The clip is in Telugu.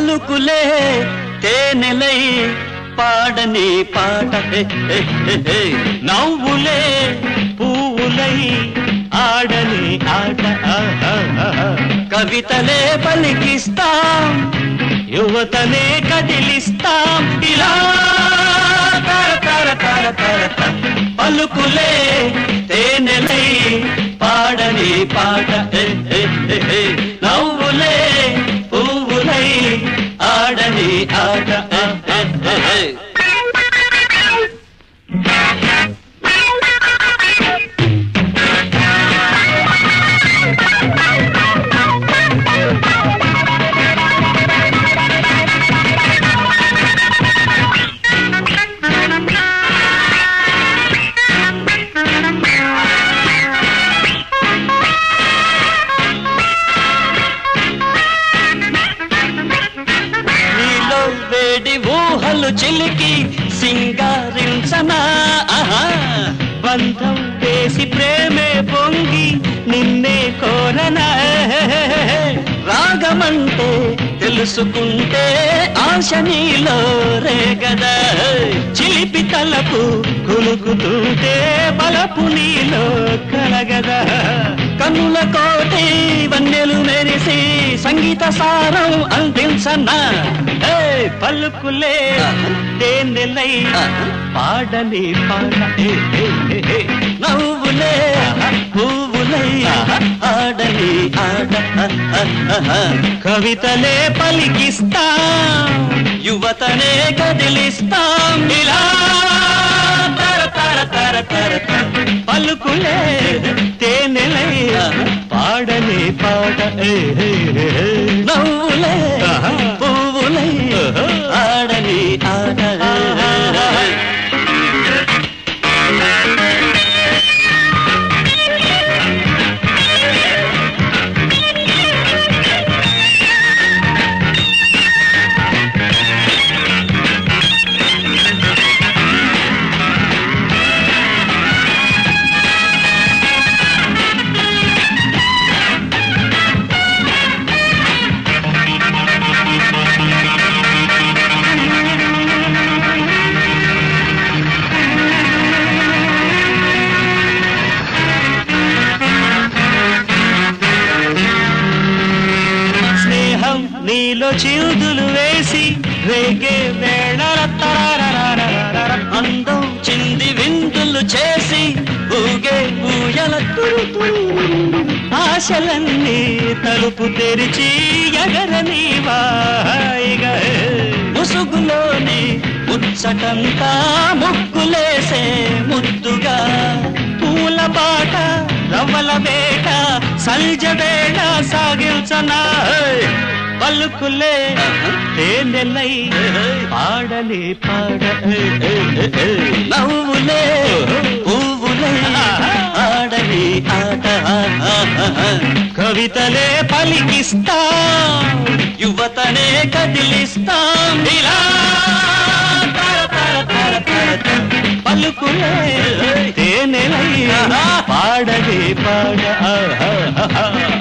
పలుకులే తేనెలై పాడని పాట హే, హే, హే, హే. నవ్వులే పువ్వులై ఆడని ఆట ఆహా, ఆహా. కవితలే పలికిస్తాం యువతనే కదిలిస్తాం ఇలా తర తర తర తర తర. పలుకులే తేనెలై పాడని పాట హే, హే, హే, హే. నవ్వులే పువ్వులై ఆడని ఆట హే, హే, హే, హే. నీలో వేడి ఊహలు చిలికి సింగారించనా ఆహా. బంధం వేసి ప్రేమే పొంగి నిన్నే కోరనా రాగమంటే తెలుసుకుంటే ఆశ నీలో రేగదా చిలిపి తలపు కులుకుతుంటే బలపు నీలో కలగదా కన్నుల కోటి వన్నెలు మెరిసి సంగీత సారం అందించనా ఏ పలుకులే తేనెలై పాడని పాట ఏ, ఏ, ఏ, ఏ. నవ్వులే పువ్వులై ఆడని ఆట కవితలే పలికిస్తా యువతనే కదిలిస్తాం ఇలా తర తర తర తర తర. పలుకులే తేనెలై పాడని పాట ఏ, ఏ, ఏ, ఏ. నవ్వులే పువ్వులై ఆడని ఆట స్నేహం నీలో చిరుదులు వేసి రేగే వేళల తరారరారరార. అందం చింది విందులు చేసి ఊగే ఊయల తురు తురు. ఆశలన్నీ తలుపు తెరిచి ఎగరని వాయిగా ముసుగులోని ముచ్చటంతా ముక్కులేసే ముద్దుగా పూల బాట రవ్వల వేట సంజ వేళ సాగించనా పలుకులే తేనెలై పాడని పాడ నవ్వులే పువ్వులే ఆడని ఆట కవితలే పలికిస్తా యువతనే కదిలిస్తాం ఇలా తర తర తర తర తర. పలుకులే తేనెలై పాడని పాడ ఆహా, ఆహా.